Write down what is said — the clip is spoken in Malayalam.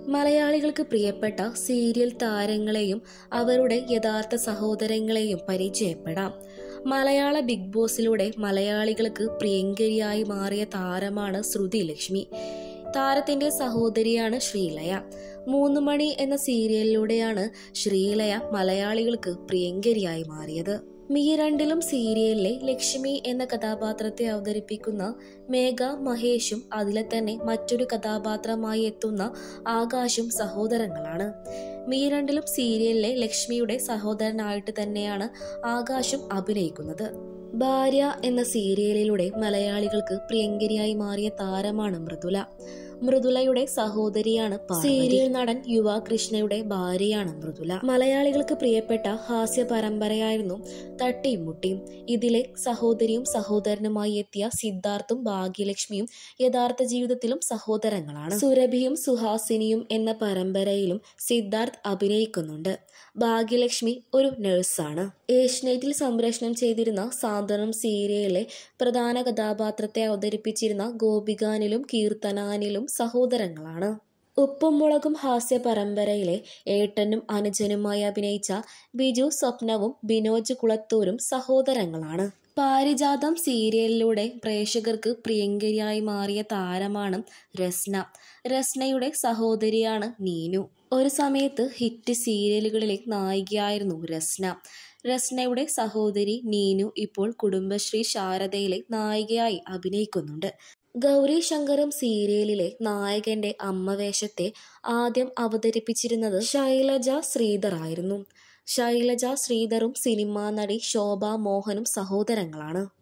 മലയാളികൾക്ക് പ്രിയപ്പെട്ട സീരിയൽ താരങ്ങളെയും അവരുടെ യഥാർത്ഥ സഹോദരങ്ങളെയും പരിചയപ്പെടാം മലയാള ബിഗ് ബോസിലൂടെ മലയാളികൾക്ക് പ്രിയങ്കരിയായി മാറിയ താരമാണ് ശ്രുതി ലക്ഷ്മി താരത്തിന്റെ സഹോദരിയാണ് ശ്രീലയ മൂന്ന് മണി എന്ന സീരിയലിലൂടെയാണ് ശ്രീലയ മലയാളികൾക്ക് പ്രിയങ്കരിയായി മാറിയത് മീ രണ്ടിലും സീരിയലിലെ ലക്ഷ്മി എന്ന കഥാപാത്രത്തെ അവതരിപ്പിക്കുന്ന മേഘ മഹേഷും അതിലെ തന്നെ മറ്റൊരു കഥാപാത്രമായി എത്തുന്ന ആകാശും സഹോദരങ്ങളാണ് മീ രണ്ടിലും സീരിയലിലെ ലക്ഷ്മിയുടെ സഹോദരനായിട്ട് തന്നെയാണ് ആകാശും അഭിനയിക്കുന്നത് ഭാര്യ എന്ന സീരിയലിലൂടെ മലയാളികൾക്ക് പ്രിയങ്കരിയായി മാറിയ താരമാണ് മൃദുല മൃദുലയുടെ സഹോദരിയാണ് സീരിയൽ നടൻ യുവ കൃഷ്ണയുടെ ഭാര്യയാണ് മൃദുല മലയാളികൾക്ക് പ്രിയപ്പെട്ട ഹാസ്യ പരമ്പരയായിരുന്നു തട്ടിയും മുട്ടിയും ഇതിലെ സഹോദരിയും സഹോദരനുമായി എത്തിയ സിദ്ധാർത്ഥും ഭാഗ്യലക്ഷ്മിയും യഥാർത്ഥ ജീവിതത്തിലും സഹോദരങ്ങളാണ് സുരഭിയും സുഹാസിനിയും എന്ന പരമ്പരയിലും സിദ്ധാർത്ഥ് അഭിനയിക്കുന്നുണ്ട് ഭാഗ്യലക്ഷ്മി ഒരു നഴ്സാണ് ഏഷ്യനെറ്റിൽ സംപ്രേഷണം ചെയ്തിരുന്ന സാന്ത്വനം സീരിയലിലെ പ്രധാന കഥാപാത്രത്തെ അവതരിപ്പിച്ചിരുന്ന ഗോപികാനിലും കീർത്തനാനിലും സഹോദരങ്ങളാണ് ഉപ്പും മുളകും ഹാസ്യ പരമ്പരയിലെ ഏട്ടനും അനുജനുമായി അഭിനയിച്ച ബിജു സ്വപ്നവും ബിനോജ് കുളത്തൂരും സഹോദരങ്ങളാണ് പാരിജാതം സീരിയലിലൂടെ പ്രേക്ഷകർക്ക് പ്രിയങ്കരിയായി മാറിയ താരമാണ് രസ്ന രസ്നയുടെ സഹോദരിയാണ് നീനു ഒരു സമയത്ത് ഹിറ്റ് സീരിയലുകളിലെ നായികയായിരുന്നു രസ്ന രസ്നയുടെ സഹോദരി നീനു ഇപ്പോൾ കുടുംബശ്രീ ശാരദയിലെ നായികയായി അഭിനയിക്കുന്നുണ്ട് ഗൗരി ശങ്കറും സീരിയലിലെ നായകന്റെ അമ്മ വേഷത്തെ ആദ്യം അവതരിപ്പിച്ചിരുന്നത് ശൈലജ ശ്രീധർ ആയിരുന്നു ശൈലജ ശ്രീധറും സിനിമാ നടി ശോഭ മോഹനും സഹോദരങ്ങളാണ്